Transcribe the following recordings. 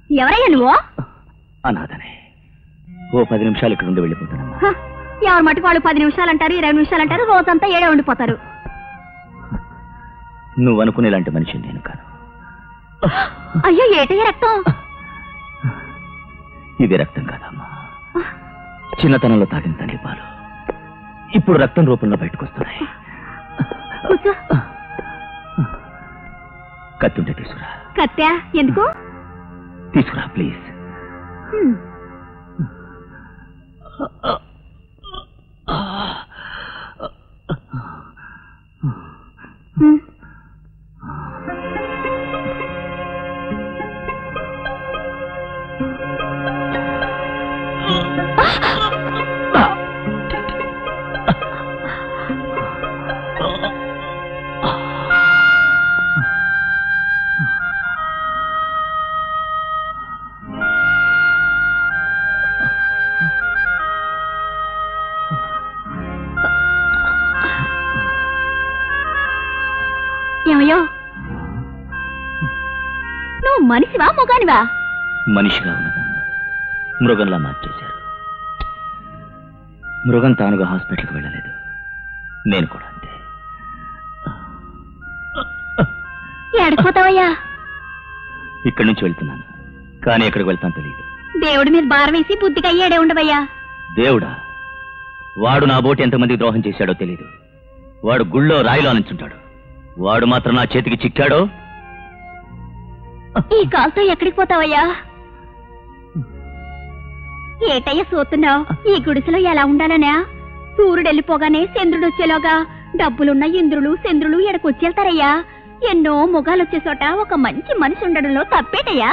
ఎవరయ్యా నువ్వు అనాథనే ఓ పది నిమిషాలు ఇక్కడ ఉండి వెళ్ళిపోతానమ్మా హ, ఎవరి మటుకు వాళ్ళు పది నిమిషాలు అంటారు ఇరవై నిమిషాలు అంటారు రోజంతా ఏడే ఉండిపోతారు నువ్వు అనుకునేలాంటి మనిషి నేను కాను అయ్యో ఏటయ్య రక్తం ఇది రక్తం కాదమ్మా చిన్నతనంలో తాగిన తల్లి పాలు ఇప్పుడు రక్తం రూపంలో బయటకు వస్తున్నాయి కూర్చో కత్తుంటే తీసుకురా కత్తా ఎందుకు తీసుకురా ప్లీజ్ హ్మ్. హ్మ్. ఏమయ్యో నువ్వు మనిషివా మొగానివా మనిషిగా ఉన్నదాన్ని మృగంలా మార్చేశారు మృగం తానుగా హాస్పిటల్కి వెళ్ళలేదు నేను కూడా అంతే ఏడకపోతావయ్యా ఇక్కడి నుంచి వెళ్తున్నాను కానీ ఎక్కడికి వెళ్తాను తెలియదు దేవుడి మీద భారం వేసి బుద్ధిగా ఏడే ఉండవయ్యా దేవుడా వాడు నా బోటి ఎంతమంది ద్రోహం చేశాడో తెలియదు వాడు గుళ్ళో రాయిలో నుంచుంటాడు వాడు మాత్రం నా చేతికి చిక్కాడో ఈ కాల్తో ఎక్కడికి పోతావయ్యా ఏటయ్యా సోతున్నావు ఈ గుడిసెలో ఎలా ఉండాలనా సూర్యుడు వెళ్ళిపోగానే చంద్రుడు వచ్చేలోగా డబ్బులున్న ఇంద్రులు చంద్రులు ఎడకొచ్చేళ్తారయ్యా ఎన్నో మొగాలు వచ్చే చోట ఒక మంచి మనిషి ఉండడంలో తప్పేటయ్యా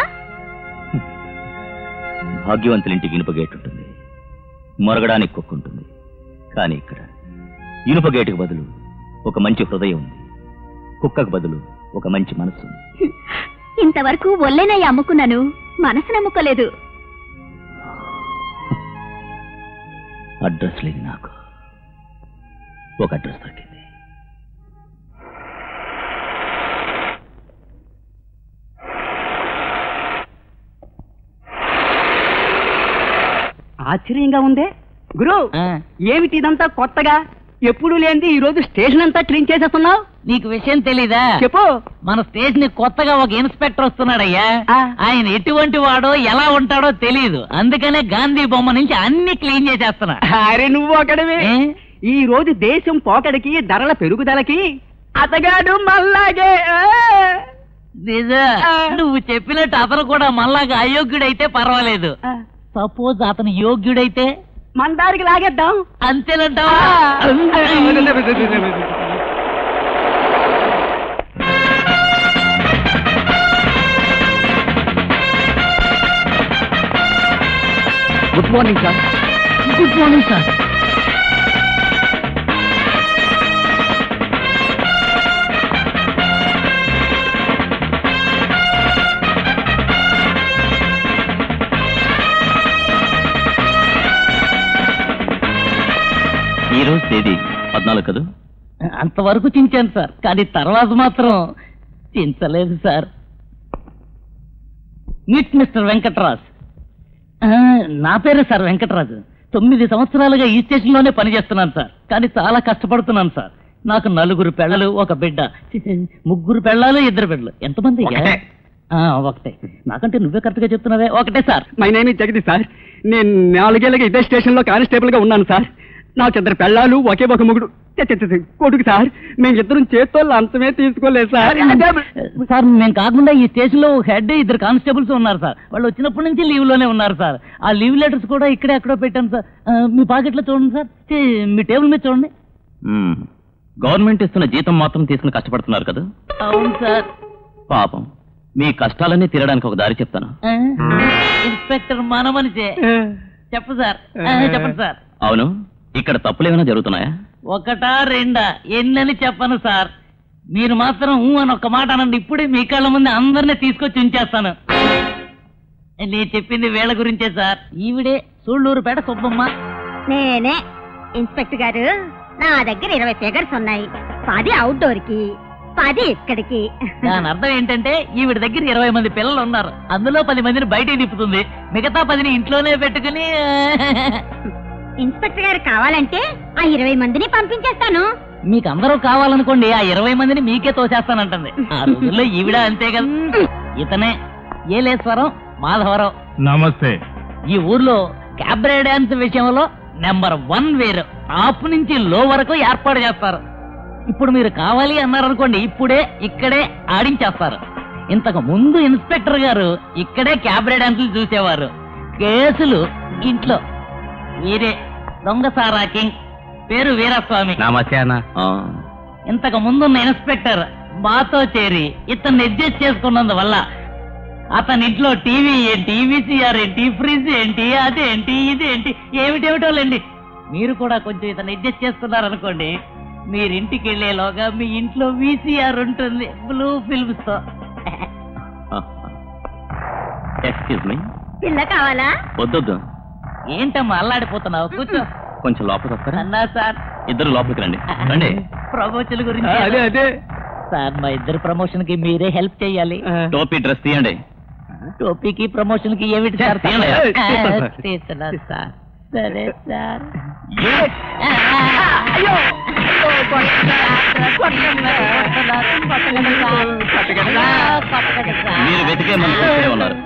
భాగ్యవంతులింటికి ఇనుప గేట్ ఉంటుంది మొరగడానికి కుక్క ఉంటుంది కానీ ఇక్కడ ఇనుప గేటుకు బదులు ఒక మంచి హృదయం ఉంది కుక్కకు బదులు ఒక మంచి మనస్సు ఉంది ఇంతవరకు ఒళ్ళేనయ్య అమ్ముకున్నాను మనసు నమ్ముకోలేదు అడ్రస్ లేదు నాకు ఒక అడ్రస్ దొరికింది ఆశ్చర్యంగా ఉందే గురు ఏమిటి ఇదంతా కొత్తగా ఎప్పుడు లేనిది ఈ రోజు స్టేషన్ అంతా క్లీన్ చేసేస్తున్నావు నీకు విషయం తెలీదా చెప్పు మన స్టేషన్ కి కొత్తగా ఒక ఇన్స్పెక్టర్ వస్తున్నాడయ్యా ఆ. ఆయన ఎటువంటి వాడో ఎలా ఉంటాడో తెలియదు అందుకనే గాంధీ బొమ్మ నుంచి అన్ని క్లీన్ చేసేస్తున్నా అరే నువ్వు ఒకడివి ఏ? ఈ రోజు దేశం పోకడికి ధరల పెరుగుదలకి అతగాడు మళ్ళాగే ఆ. నిజా ఆ. నువ్వు చెప్పినట్టు అతను కూడా మళ్ళాగా అయోగ్యుడైతే పర్వాలేదు ఆ. సపోజ్ అతను యోగ్యుడైతే మన దారికి లాగేద్దాం అంతేనంటావా good morning sir good morning sir ఈ రోజు తేదీ పద్నాలుగు కదా అంతవరకు చించాను సార్ కానీ తర్వాత మాత్రం చించలేదు సార్ మీట్ మిస్టర్ వెంకట్రాజ్ ఆ, నా పేరే సార్ వెంకటరాజు తొమ్మిది సంవత్సరాలుగా ఈ స్టేషన్లోనే పనిచేస్తున్నాను సార్ కానీ చాలా కష్టపడుతున్నాను సార్ నాకు నలుగురు పెళ్ళలు ఒక బిడ్డ చి, చి, ముగ్గురు పెళ్ళాలు ఇద్దరు బిడ్డలు ఎంతమంది ఒకటే. ఆ, ఒకటే నాకంటే నువ్వే కరెక్ట్ గా చెప్తున్నావే ఒకటే sir my name Jagadish sir నేను నాలుగేళ్ళగా ఇదే స్టేషన్ లో కానిస్టేబుల్ గా ఉన్నాను సార్ నాకు ఇద్దరు పెళ్ళాలు ఒకే ఒక ముగుడు ఛ, ఛ, ఛ, ఛ, కొడుకు సార్ మేము ఇద్దరం చేత్తో లంచమే తీసుకోలేదు సార్ సార్ మేము కాకుండా ఈ స్టేషన్ లో హెడ్ ఇద్దరు కానిస్టేబుల్స్ ఉన్నారు సార్ వాళ్ళు వచ్చినప్పటి నుంచి లీవ్ లోనే ఉన్నారు సార్ ఆ లీవ్ లెటర్స్ కూడా ఇక్కడే ఎక్కడో పెట్టాను సార్ ఆ, మీ పాకెట్లో చూడండి సార్ ఛీ, మీ టేబుల్ మీద చూడండి గవర్నమెంట్ ఇస్తున్న జీతం మాత్రం తీసుకుని కష్టపడుతున్నారు కదా అవును సార్ పాపం మీ కష్టాలన్నీ తీరడానికి ఒక దారి చెప్తాను ఆ, ఇన్స్పెక్టర్ మన మనిషే చెప్పు సార్ ఆ, చెప్పండి సార్ అవును ఇక్కడ తప్పులు ఏమైనా జరుగుతున్నాయా ఒకటా రెండా ఎన్నని చెప్పను సార్ మీరు మాత్రం ఊ అని ఒక మాట అనండి ఇప్పుడే మీ కళ్ళ ముందు అందరినీ తీసుకొచ్చి ఉంచేస్తాను నేను చెప్పింది వీళ్ళ గురించే సార్ ఈవిడే సూళ్ళూరుపేట సుబ్బమ్మ నేనే ఇన్స్పెక్టర్ గారు నా దగ్గర ఇరవై ఫిగర్స్ ఉన్నాయి పది అవుట్డోర్ కి పది ఇక్కడికి దాని అర్థం ఏంటంటే ఈవిడ దగ్గర ఇరవై మంది పిల్లలు ఉన్నారు అందులో పది మందిని బయటికి తిప్పుతుంది మిగతా పదిని ఇంట్లోనే పెట్టుకుని ఇన్స్పెక్టర్ గారు కావాలంటే ఆ ఇరవై మందిని పంపించేస్తాను మీకు అందరూ కావాలనుకోండి ఆ ఇరవై మందిని మీకే తోచేస్తానంటుంది ఆ రోజుల్లో ఈవిడ అంతే కదా ఇతనే ఏలేశ్వరం మాధవరావు నమస్తే ఈ ఊర్లో క్యాబ్రే డాన్స్ విషయంలో నెంబర్ వన్ వేరు టాప్ నుంచి లో వరకు ఏర్పాటు చేస్తారు ఇప్పుడు మీరు కావాలి అన్నారనుకోండి ఇప్పుడే ఇక్కడే ఆడించేస్తారు ఇంతకు ముందు ఇన్స్పెక్టర్ గారు ఇక్కడే క్యాబ్రే డాన్సులు చూసేవారు కేసులు ఇంట్లో వీరే దొంగ సారా కింగ్ పేరు వీరస్వామి నమస్తే అన్న ఇంతకు ముందున్న ఇన్స్పెక్టర్ మాతో చేరి ఇతన్ని అడ్జస్ట్ చేసుకున్నందువల్ల అతని ఇంట్లో టీవీ ఏంటి వీసీఆర్ ఏంటి ఫ్రిడ్జ్ ఏంటి అదేంటి ఇదేంటి ఏమిటేమిటోలేండి మీరు కూడా కొంచెం ఇతను అడ్జస్ట్ చేసుకున్నారనుకోండి మీరు ఇంటికి వెళ్ళేలోగా మీ ఇంట్లో వీసీఆర్ ఉంటుంది బ్లూ ఫిల్మ్స్ తో ఎక్స్క్యూజ్ మీ పిల్ల కావాలా వద్దొద్దు ఏంటమ్మా అల్లాడిపోతున్నావు కూర్చో కొంచెం లోపలికి వస్తారా అన్నా సార్ ఇద్దరు లోపలికి రండి రండి ప్రమోషన్ ఆ, గురించి అదే అదే సార్ మా ఇద్దరు ప్రమోషన్ కి మీరే హెల్ప్ చేయాలి ఆ, టోపీ డ్రెస్ తీయండి టోపీకి ప్రమోషన్ కి ఏమిటి సార్ తీయండి. ఆ, తీస్తున్నాను సార్ సరే సార్ మీరు వెతికే మంది ఇక్కడే ఉన్నారు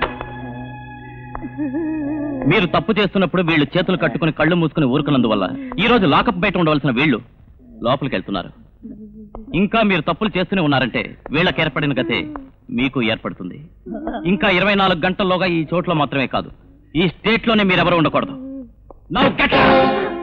మీరు తప్పు చేస్తున్నప్పుడు వీళ్ళు చేతులు కట్టుకుని కళ్ళు మూసుకుని ఊరుకున్నందువల్ల ఈ రోజు లాకప్ బయట ఉండవలసిన వీళ్ళు లోపలికి వెళ్తున్నారు ఇంకా మీరు తప్పులు చేస్తూనే ఉన్నారంటే వీళ్ళకి ఏర్పడిన గతే మీకు ఏర్పడుతుంది ఇంకా ఇరవై నాలుగు గంటల్లోగా ఈ చోట్ల మాత్రమే కాదు ఈ స్టేట్ లోనే మీరెవరు ఉండకూడదు Now get out!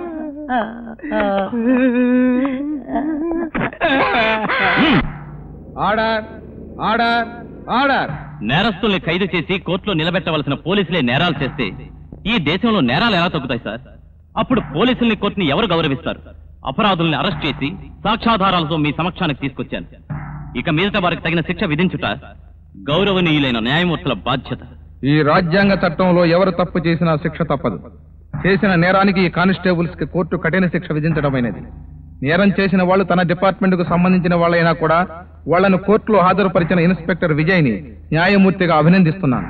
Hmm. Order order order నేరస్తుల్ని ఖైదు చేసి కోర్టులో నిలబెట్టవలసిన పోలీసులే నేరాలు చేస్తే ఈ దేశంలో నేరాలు ఎలా తగ్గుతాయి సార్ అప్పుడు పోలీసుల్ని కోర్టుని ఎవరు గౌరవిస్తారు అపరాధుల్ని అరెస్ట్ చేసి సాక్ష్యాధారాలతో మీ సమక్షానికి తీసుకొచ్చాను ఇక మీదట వారికి తగిన శిక్ష విధించుట గౌరవనీయులైన న్యాయమూర్తుల బాధ్యత ఈ రాజ్యాంగ చట్టంలో ఎవరు తప్పు చేసినా శిక్ష తప్పదు చేసిన నేరానికి ఈ కానిస్టేబుల్స్ కి కోర్టు కఠిన శిక్ష విధించడమైనది నేరం చేసిన వాళ్ళు తన డిపార్ట్మెంట్ కు సంబంధించిన వాళ్ళైనా కూడా వాళ్ళను కోర్టులో హాజరుపరిచిన ఇన్స్పెక్టర్ విజయ్ ని న్యాయమూర్తిగా అభినందిస్తున్నాను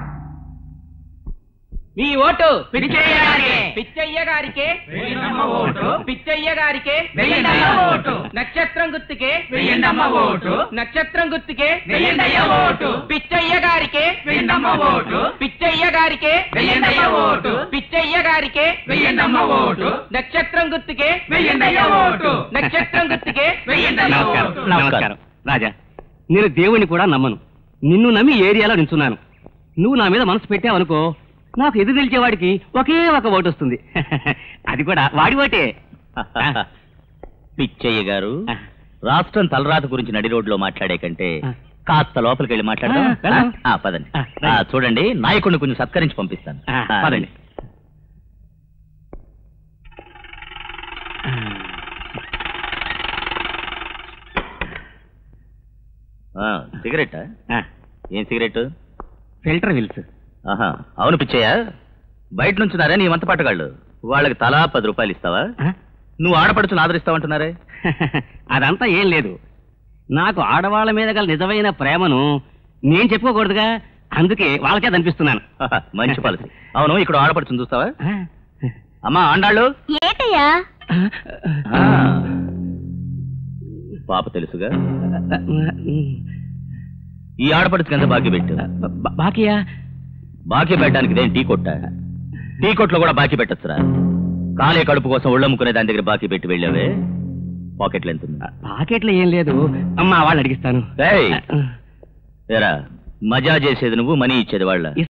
మీ ఓటు పిచ్చయ్య గారికే పిచ్చయ్య గారికే ఓటు పిచ్చయ్య గారికే వెయ్యండమ్మ ఓటు నక్షత్రం గుర్తుకే వెయ్యండమ్మ ఓటు నక్షత్రం గుర్తుకే వెయ్యండయ్య ఓటు పిచ్చయ్య గారికే వెయ్యండమ్మ ఓటు పిచ్చయ్య గారికే వెయ్యండయ్య ఓటు పిచ్చయ్య గారికే వెయ్యండమ్మ ఓటు నక్షత్రం గుర్తుకే వెయ్యండయ్య ఓటు నక్షత్రం గుర్తుకే వెయ్యండయ్య ఓటు నమస్కారం రాజా నేను దేవుని కూడా నమ్మను నిన్ను నమ్మి ఏరియాలో నించున్నాను నువ్వు నా మీద మనసు పెట్టావనుకో నాకు ఎదురు నిలిచేవాడికి ఒకే ఒక ఓటు వస్తుంది అది కూడా వాడి ఓటే పిచ్చయ్య గారు రాష్ట్రం తలరాత గురించి నడి రోడ్లో మాట్లాడే కంటే ఆ. కాస్త లోపలికి వెళ్ళి మాట్లాడదాం ఆ, వెళ్దాం. ఆ, పదండి ఆ, రండి. ఆ, చూడండి నాయకుడిని కొంచెం సత్కరించి పంపిస్తాను ఆ, ఆ, పదండి. ఆ, సిగరెట్టా ఏం సిగరెట్ ఫిల్టర్ విల్స్ ఆహా అవును పిచ్చయ్య బయట నుంచున్నారే నీ వంత పట్టగాళ్ళు వాళ్ళకి తలా పది రూపాయలు ఇస్తావా నువ్వు ఆడపడుచుని ఆదరిస్తావంటున్నారే అదంతా ఏం లేదు నాకు ఆడవాళ్ళ మీద గల నిజమైన ప్రేమను నేను చెప్పుకోకూడదుగా అందుకే వాళ్ళకే అనిపిస్తున్నాను ఆహా, మంచి పాలసీ అవును ఇక్కడ ఆడపడుచుని చూస్తావా అమ్మా ఆండాళ్ళు ఏటయ్యా ఆ. పాప తెలుసుగా ఈ ఆడపడుచుకి ఎంత బాకీ పెట్టు బా- బాకీయా బాకీ పెట్టడానికి ఇదేం టీ కొట్ట టీ కొట్లో కూడా బాకీ పెట్టచ్చురా కాలే కడుపు కోసం ఒళ్ళమ్ముకునే దాని దగ్గర బాకీ పెట్టి వెళ్ళావే పాకెట్లు ఎంత ఉంది? పాకెట్లో ఏం లేదు అమ్మా వాళ్ళు అడిగిస్తాను ఏయ్, ఏరా మజా చేసేది నువ్వు మనీ ఇచ్చేది వాళ్ళ